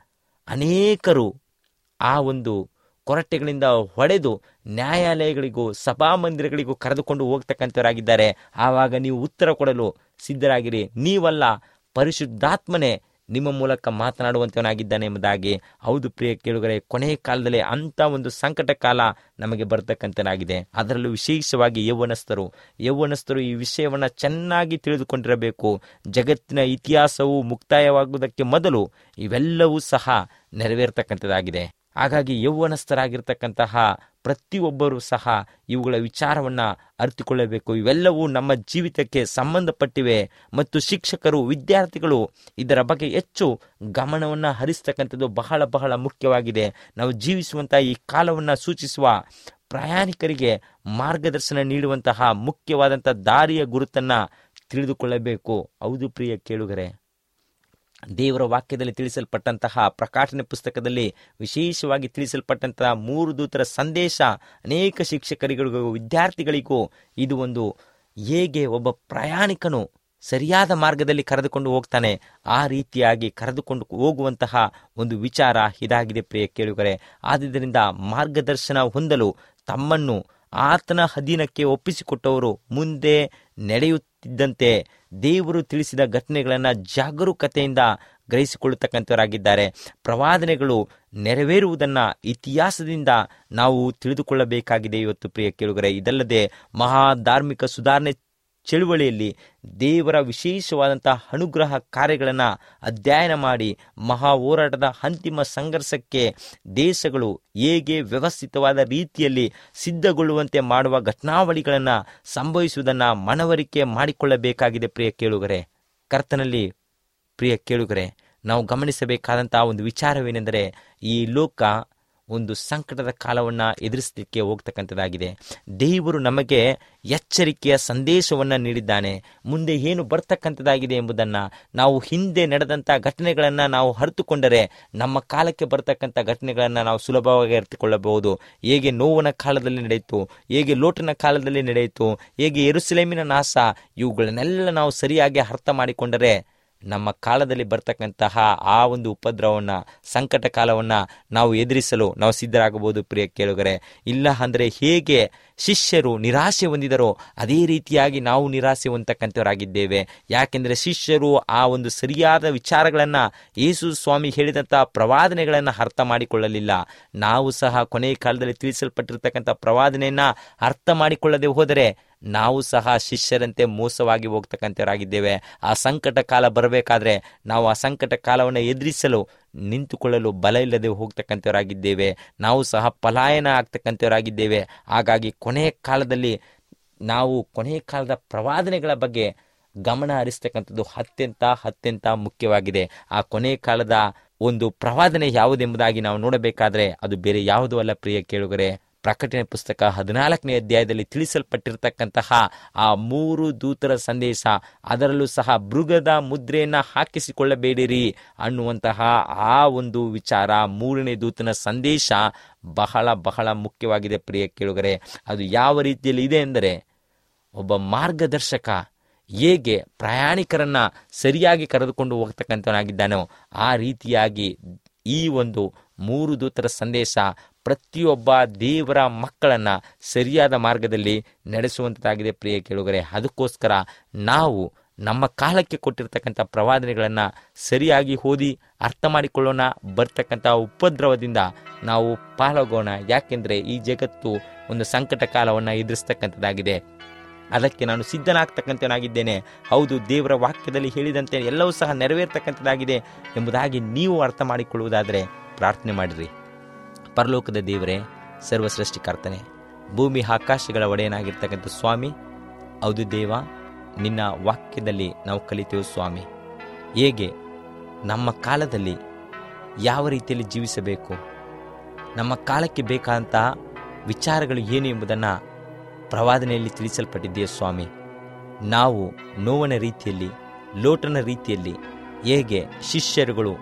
ಅನೇಕರು ಆ ಒಂದು ಕೊರಟೆಗಳಿಂದ ಹೊಡೆದು ನ್ಯಾಯಾಲಯಗಳಿಗೂ ಸಭಾಮಂದಿರಗಳಿಗೂ ಕರೆದುಕೊಂಡು ಹೋಗ್ತಕ್ಕಂಥವರಾಗಿದ್ದಾರೆ ಆವಾಗ ನೀವು ಉತ್ತರ ಕೊಡಲು ಸಿದ್ಧರಾಗಿರಿ ನೀವಲ್ಲ ಪರಿಶುದ್ಧಾತ್ಮನೇ ನಿಮ್ಮ ಮೂಲಕ ಮಾತನಾಡುವಂತವನಾಗಿದ್ದಾನೆ ಎಂಬುದಾಗಿ ಹೌದು ಪ್ರಿಯ ಕೇಳುಗರೆ ಕೊನೆಯ ಕಾಲದಲ್ಲಿ ಅಂತ ಒಂದು ಸಂಕಟ ಕಾಲ ನಮಗೆ ಬರ್ತಕ್ಕಂಥನಾಗಿದೆ ಅದರಲ್ಲೂ ವಿಶೇಷವಾಗಿ ಯೌವನಸ್ಥರು ಯೌವನಸ್ಥರು ಈ ವಿಷಯವನ್ನ ಚೆನ್ನಾಗಿ ತಿಳಿದುಕೊಂಡಿರಬೇಕು ಜಗತ್ತಿನ ಇತಿಹಾಸವು ಮುಕ್ತಾಯವಾಗುವುದಕ್ಕೆ ಮೊದಲು ಇವೆಲ್ಲವೂ ಸಹ ನೆರವೇರ್ತಕ್ಕಂಥದ್ದಾಗಿದೆ ಹಾಗಾಗಿ ಯೌವನಸ್ಥರಾಗಿರ್ತಕ್ಕಂತಹ ಪ್ರತಿಯೊಬ್ಬರೂ ಸಹ ಇವುಗಳ ವಿಚಾರವನ್ನ ಅರಿತುಕೊಳ್ಳಬೇಕು ಇವೆಲ್ಲವೂ ನಮ್ಮ ಜೀವಿತಕ್ಕೆ ಸಂಬಂಧಪಟ್ಟಿವೆ ಮತ್ತು ಶಿಕ್ಷಕರು ವಿದ್ಯಾರ್ಥಿಗಳು ಇದರ ಬಗ್ಗೆ ಹೆಚ್ಚು ಗಮನವನ್ನು ಹರಿಸ್ತಕ್ಕಂಥದ್ದು ಬಹಳ ಬಹಳ ಮುಖ್ಯವಾಗಿದೆ ನಾವು ಜೀವಿಸುವಂತಹ ಈ ಕಾಲವನ್ನು ಸೂಚಿಸುವ ಪ್ರಯಾಣಿಕರಿಗೆ ಮಾರ್ಗದರ್ಶನ ನೀಡುವಂತಹ ಮುಖ್ಯವಾದಂಥ ದಾರಿಯ ಗುರುತನ್ನ ತಿಳಿದುಕೊಳ್ಳಬೇಕು ಹೌದು ಪ್ರಿಯ ಕೇಳುಗರೆ ದೇವರ ವಾಕ್ಯದಲ್ಲಿ ತಿಳಿಸಲ್ಪಟ್ಟಂತಹ ಪ್ರಕಾಶನೆ ಪುಸ್ತಕದಲ್ಲಿ ವಿಶೇಷವಾಗಿ ತಿಳಿಸಲ್ಪಟ್ಟಂತಹ ಮೂರು ದೂತರ ಸಂದೇಶ ಅನೇಕ ಶಿಕ್ಷಕರಿಗಳಿಗೂ ವಿದ್ಯಾರ್ಥಿಗಳಿಗೂ ಇದು ಒಂದು ಹೇಗೆ ಒಬ್ಬ ಪ್ರಯಾಣಿಕನು ಸರಿಯಾದ ಮಾರ್ಗದಲ್ಲಿ ಕರೆದುಕೊಂಡು ಹೋಗ್ತಾನೆ ಆ ರೀತಿಯಾಗಿ ಕರೆದುಕೊಂಡು ಹೋಗುವಂತಹ ಒಂದು ವಿಚಾರ ಇದಾಗಿದೆ ಪ್ರಿಯ ಕೇಳುಗರೆ ಆದುದರಿಂದ ಮಾರ್ಗದರ್ಶನ ಹೊಂದಲು ತಮ್ಮನ್ನು ಆತನ ಅಧೀನಕ್ಕೆ ಒಪ್ಪಿಸಿಕೊಟ್ಟವರು ಮುಂದೆ ನಡೆಯುತ್ತಿದ್ದಂತೆ ದೇವರು ತಿಳಿಸಿದ ಘಟನೆಗಳನ್ನು ಜಾಗರೂಕತೆಯಿಂದ ಗ್ರಹಿಸಿಕೊಳ್ಳತಕ್ಕಂಥವರಾಗಿದ್ದಾರೆ ಪ್ರವಾದನೆಗಳು ನೆರವೇರುವುದನ್ನು ಇತಿಹಾಸದಿಂದ ನಾವು ತಿಳಿದುಕೊಳ್ಳಬೇಕಾಗಿದೆ ಇವತ್ತು ಪ್ರಿಯ ಕೇಳುಗರೆ ಇದಲ್ಲದೆ ಮಹಾ ಧಾರ್ಮಿಕ ಸುಧಾರಣೆ ಚಳುವಳಿಯಲ್ಲಿ ದೇವರ ವಿಶೇಷವಾದಂತಹ ಅನುಗ್ರಹ ಕಾರ್ಯಗಳನ್ನು ಅಧ್ಯಯನ ಮಾಡಿ ಮಹಾ ಹೋರಾಟದ ಅಂತಿಮ ಸಂಘರ್ಷಕ್ಕೆ ದೇಶಗಳು ಹೇಗೆ ವ್ಯವಸ್ಥಿತವಾದ ರೀತಿಯಲ್ಲಿ ಸಿದ್ಧಗೊಳ್ಳುವಂತೆ ಮಾಡುವ ಘಟನಾವಳಿಗಳನ್ನು ಸಂಭವಿಸುವುದನ್ನು ಮನವರಿಕೆ ಮಾಡಿಕೊಳ್ಳಬೇಕಾಗಿದೆ ಪ್ರಿಯ ಕೇಳುಗರೆ ಕರ್ತನಲ್ಲಿ ಪ್ರಿಯ ಕೇಳುಗರೆ ನಾವು ಗಮನಿಸಬೇಕಾದಂತಹ ಒಂದು ವಿಚಾರವೇನೆಂದರೆ ಈ ಲೋಕ ಒಂದು ಸಂಕಟದ ಕಾಲವನ್ನು ಎದುರಿಸಲಿಕ್ಕೆ ಹೋಗ್ತಕ್ಕಂಥದ್ದಾಗಿದೆ ದೇವರು ನಮಗೆ ಎಚ್ಚರಿಕೆಯ ಸಂದೇಶವನ್ನು ನೀಡಿದ್ದಾನೆ ಮುಂದೆ ಏನು ಬರ್ತಕ್ಕಂಥದ್ದಾಗಿದೆ ಎಂಬುದನ್ನು ನಾವು ಹಿಂದೆ ನಡೆದಂಥ ಘಟನೆಗಳನ್ನು ನಾವು ಅರಿತುಕೊಂಡರೆ ನಮ್ಮ ಕಾಲಕ್ಕೆ ಬರ್ತಕ್ಕಂಥ ಘಟನೆಗಳನ್ನು ನಾವು ಸುಲಭವಾಗಿ ಅರಿತುಕೊಳ್ಳಬಹುದು ಹೇಗೆ ನೋವನ ಕಾಲದಲ್ಲಿ ನಡೆಯಿತು ಹೇಗೆ ಲೋಟನ ಕಾಲದಲ್ಲಿ ನಡೆಯಿತು ಹೇಗೆ ಎರುಸಲೇಮಿನ ನಾಶ ಇವುಗಳನ್ನೆಲ್ಲ ನಾವು ಸರಿಯಾಗಿ ಅರ್ಥ ಮಾಡಿಕೊಂಡರೆ ನಮ್ಮ ಕಾಲದಲ್ಲಿ ಬರ್ತಕ್ಕಂತಹ ಆ ಒಂದು ಉಪದ್ರವವನ್ನು ಸಂಕಟ ಕಾಲವನ್ನು ನಾವು ಎದುರಿಸಲು ನಾವು ಸಿದ್ಧರಾಗಬಹುದು ಪ್ರಿಯ ಕೇಳುಗರೆ ಇಲ್ಲ ಅಂದರೆ ಹೇಗೆ ಶಿಷ್ಯರು ನಿರಾಶೆ ಹೊಂದಿದರೋ ಅದೇ ರೀತಿಯಾಗಿ ನಾವು ನಿರಾಶೆ ಹೊಂದತಕ್ಕಂಥವರಾಗಿದ್ದೇವೆ ಯಾಕೆಂದರೆ ಶಿಷ್ಯರು ಆ ಒಂದು ಸರಿಯಾದ ವಿಚಾರಗಳನ್ನು ಯೇಸು ಸ್ವಾಮಿ ಹೇಳಿದಂಥ ಪ್ರವಾದನೆಗಳನ್ನು ಅರ್ಥ ಮಾಡಿಕೊಳ್ಳಲಿಲ್ಲ ನಾವು ಸಹ ಕೊನೆಯ ಕಾಲದಲ್ಲಿ ತಿಳಿಸಲ್ಪಟ್ಟಿರ್ತಕ್ಕಂಥ ಪ್ರವಾದನೆಯನ್ನು ಅರ್ಥ ಮಾಡಿಕೊಳ್ಳದೆ ಹೋದರೆ ನಾವು ಸಹ ಶಿಷ್ಯರಂತೆ ಮೋಸವಾಗಿ ಹೋಗ್ತಕ್ಕಂಥವರಾಗಿದ್ದೇವೆ ಆ ಸಂಕಟ ಕಾಲ ಬರಬೇಕಾದ್ರೆ ನಾವು ಆ ಸಂಕಟ ಕಾಲವನ್ನು ಎದುರಿಸಲು ನಿಂತುಕೊಳ್ಳಲು ಬಲ ಇಲ್ಲದೆ ಹೋಗ್ತಕ್ಕಂಥವರಾಗಿದ್ದೇವೆ ನಾವು ಸಹ ಪಲಾಯನ ಆಗ್ತಕ್ಕಂಥವರಾಗಿದ್ದೇವೆ ಹಾಗಾಗಿ ಕೊನೆಯ ಕಾಲದಲ್ಲಿ ನಾವು ಕೊನೆಯ ಕಾಲದ ಪ್ರವಾದನೆಗಳ ಬಗ್ಗೆ ಗಮನ ಹರಿಸ್ತಕ್ಕಂಥದ್ದು ಅತ್ಯಂತ ಅತ್ಯಂತ ಮುಖ್ಯವಾಗಿದೆ ಆ ಕೊನೆ ಕಾಲದ ಒಂದು ಪ್ರವಾದನೆ ಯಾವುದೆಂಬುದಾಗಿ ನಾವು ನೋಡಬೇಕಾದ್ರೆ ಅದು ಬೇರೆ ಯಾವುದೂ ಅಲ್ಲ ಪ್ರಿಯ ಕೇಳುಗರೆ ಪ್ರಕಟಣೆ ಪುಸ್ತಕ ಹದಿನಾಲ್ಕನೇ ಅಧ್ಯಾಯದಲ್ಲಿ ತಿಳಿಸಲ್ಪಟ್ಟಿರ್ತಕ್ಕಂತಹ ಆ ಮೂರು ದೂತರ ಸಂದೇಶ ಅದರಲ್ಲೂ ಸಹ ಮೃಗದ ಮುದ್ರೆಯನ್ನ ಹಾಕಿಸಿಕೊಳ್ಳಬೇಡಿರಿ ಅನ್ನುವಂತಹ ಆ ಒಂದು ವಿಚಾರ ಮೂರನೇ ದೂತನ ಸಂದೇಶ ಬಹಳ ಬಹಳ ಮುಖ್ಯವಾಗಿದೆ ಪ್ರಿಯ ಕೇಳುಗರೆ ಅದು ಯಾವ ರೀತಿಯಲ್ಲಿ ಇದೆ ಎಂದರೆ ಒಬ್ಬ ಮಾರ್ಗದರ್ಶಕ ಹೇಗೆ ಪ್ರಯಾಣಿಕರನ್ನ ಸರಿಯಾಗಿ ಕರೆದುಕೊಂಡು ಹೋಗ್ತಕ್ಕಂಥವನಾಗಿದ್ದಾನೋ ಆ ರೀತಿಯಾಗಿ ಈ ಒಂದು ಮೂರು ದೂತರ ಸಂದೇಶ ಪ್ರತಿಯೊಬ್ಬ ದೇವರ ಮಕ್ಕಳನ್ನ ಸರಿಯಾದ ಮಾರ್ಗದಲ್ಲಿ ನಡೆಸುವಂಥದ್ದಾಗಿದೆ ಪ್ರಿಯ ಕೇಳುಗರೆ ಅದಕ್ಕೋಸ್ಕರ ನಾವು ನಮ್ಮ ಕಾಲಕ್ಕೆ ಕೊಟ್ಟಿರ್ತಕ್ಕಂಥ ಪ್ರವಾದನೆಗಳನ್ನು ಸರಿಯಾಗಿ ಓದಿ ಅರ್ಥ ಮಾಡಿಕೊಳ್ಳೋಣ ಬರ್ತಕ್ಕಂಥ ಉಪದ್ರವದಿಂದ ನಾವು ಪಾಲ್ಗೋಣ ಯಾಕೆಂದರೆ ಈ ಜಗತ್ತು ಒಂದು ಸಂಕಟ ಕಾಲವನ್ನು ಎದುರಿಸ್ತಕ್ಕಂಥದ್ದಾಗಿದೆ ಅದಕ್ಕೆ ನಾನು ಸಿದ್ಧನಾಗ್ತಕ್ಕಂಥವನಾಗಿದ್ದೇನೆ ಹೌದು ದೇವರ ವಾಕ್ಯದಲ್ಲಿ ಹೇಳಿದಂತೆ ಎಲ್ಲವೂ ಸಹ ನೆರವೇರ್ತಕ್ಕಂಥದ್ದಾಗಿದೆ ಎಂಬುದಾಗಿ ನೀವು ಅರ್ಥ ಮಾಡಿಕೊಳ್ಳುವುದಾದರೆ ಪ್ರಾರ್ಥನೆ ಮಾಡಿರಿ ಪರಲೋಕದ ದೇವರೇ ಸರ್ವ ಸೃಷ್ಟಿಕರ್ತನೆ ಭೂಮಿ ಆಕಾಶಗಳ ಒಡೆಯನಾಗಿರ್ತಕ್ಕಂಥ ಸ್ವಾಮಿ ಹೌದು ದೇವ ನಿನ್ನ ವಾಕ್ಯದಲ್ಲಿ ನಾವು ಕಲಿತೇವೆ ಸ್ವಾಮಿ ಹೇಗೆ ನಮ್ಮ ಕಾಲದಲ್ಲಿ ಯಾವ ರೀತಿಯಲ್ಲಿ ಜೀವಿಸಬೇಕು ನಮ್ಮ ಕಾಲಕ್ಕೆ ಬೇಕಾದಂಥ ವಿಚಾರಗಳು ಏನು ಎಂಬುದನ್ನು ಪ್ರವಾದನೆಯಲ್ಲಿ ತಿಳಿಸಲ್ಪಟ್ಟಿದೆಯೇ ಸ್ವಾಮಿ ನಾವು ನೋವನ ರೀತಿಯಲ್ಲಿ ಲೋಟನ ರೀತಿಯಲ್ಲಿ ಹೇಗೆ ಶಿಷ್ಯರುಗಳು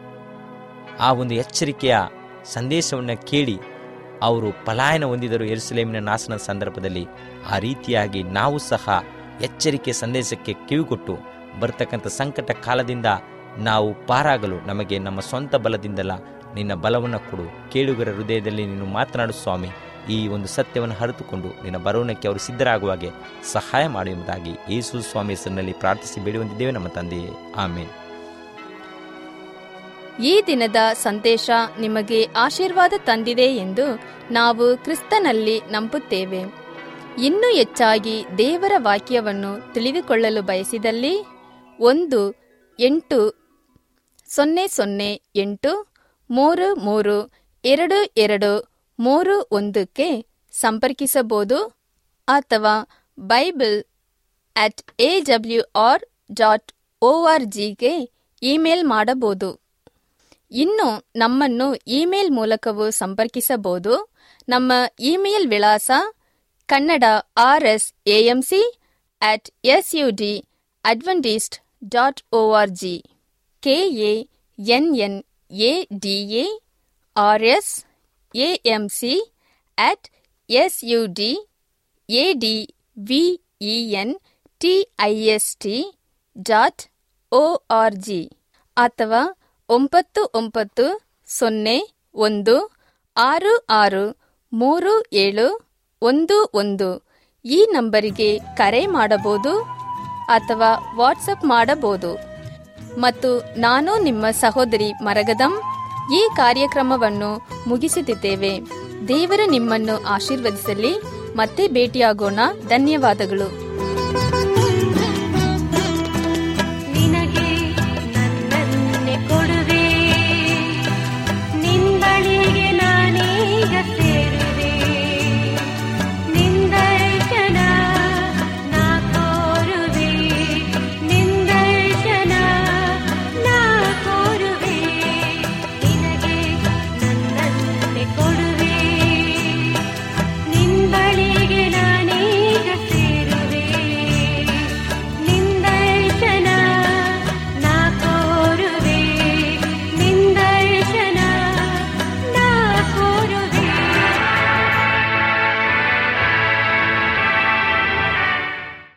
ಆ ಒಂದು ಎಚ್ಚರಿಕೆಯ ಸಂದೇಶವನ್ನು ಕೇಳಿ ಅವರು ಪಲಾಯನ ಹೊಂದಿದರು ಎರುಸಲೇಮಿನ ನಾಶನದ ಸಂದರ್ಭದಲ್ಲಿ ಆ ರೀತಿಯಾಗಿ ನಾವು ಸಹ ಎಚ್ಚರಿಕೆ ಸಂದೇಶಕ್ಕೆ ಕಿವಿಗೊಟ್ಟು ಬರ್ತಕ್ಕಂಥ ಸಂಕಟ ಕಾಲದಿಂದ ನಾವು ಪಾರಾಗಲು ನಮಗೆ ನಮ್ಮ ಸ್ವಂತ ಬಲದಿಂದಲ್ಲ ನಿನ್ನ ಬಲವನ್ನು ಕೊಡು ಕೇಳುಗರ ಹೃದಯದಲ್ಲಿ ನೀನು ಮಾತನಾಡು ಸ್ವಾಮಿ ಈ ಒಂದು ಸತ್ಯವನ್ನು ಹರಿತುಕೊಂಡು ನಿನ್ನ ಬರೋಣಕ್ಕೆ ಅವರು ಸಿದ್ಧರಾಗುವಾಗೆ ಸಹಾಯ ಮಾಡು ಎಂಬುದಾಗಿ ಯೇಸು ಸ್ವಾಮಿ ಹೆಸರಿನಲ್ಲಿ ಪ್ರಾರ್ಥಿಸಿ ಬೇಡಿ ಹೊಂದಿದ್ದೇವೆ ನಮ್ಮ ತಂದೆಯೇ ಆಮೇಲೆ ಈ ದಿನದ ಸಂದೇಶ ನಿಮಗೆ ಆಶೀರ್ವಾದ ತಂದಿದೆ ಎಂದು ನಾವು ಕ್ರಿಸ್ತನಲ್ಲಿ ನಂಬುತ್ತೇವೆ ಇನ್ನೂ ಹೆಚ್ಚಾಗಿ ದೇವರ ವಾಕ್ಯವನ್ನು ತಿಳಿದುಕೊಳ್ಳಲು ಬಯಸಿದಲ್ಲಿ ಒಂದು ಎಂಟು ಸೊನ್ನೆ ಸೊನ್ನೆ ಎಂಟು ಮೂರು ಮೂರು ಎರಡು ಎರಡು ಮೂರು ಒಂದಕ್ಕೆ ಸಂಪರ್ಕಿಸಬಹುದು ಅಥವಾ Bible at A W R dot O R ಜಿಗೆ ಇಮೇಲ್ ಮಾಡಬಹುದು ಇನ್ನು ನಮ್ಮನ್ನು ಇಮೇಲ್ ಮೂಲಕವೂ ಸಂಪರ್ಕಿಸಬಹುದು ನಮ್ಮ ಇಮೇಲ್ ವಿಳಾಸ Kannada R S AMC at S U D Adventist dot O R G K A N N A D A R S AMC at S U D A D V E N T I S T dot O R G ಅಥವಾ ಒಂಬತ್ತು ಒಂಬತ್ತು ಸೊನ್ನೆ ಒಂದು ಆರು ಆರು ಮೂರು ಏಳು ಒಂದು ಒಂದು ಈ ನಂಬರಿಗೆ ಕರೆ ಮಾಡಬಹುದು ಅಥವಾ ವಾಟ್ಸಪ್ ಮಾಡಬಹುದು ಮತ್ತು ನಾನು ನಿಮ್ಮ ಸಹೋದರಿ ಮರಗದಂ ಈ ಕಾರ್ಯಕ್ರಮವನ್ನು ಮುಗಿಸುತ್ತಿದ್ದೇವೆ ದೇವರು ನಿಮ್ಮನ್ನು ಆಶೀರ್ವದಿಸಲಿ ಮತ್ತೆ ಭೇಟಿಯಾಗೋಣ ಧನ್ಯವಾದಗಳು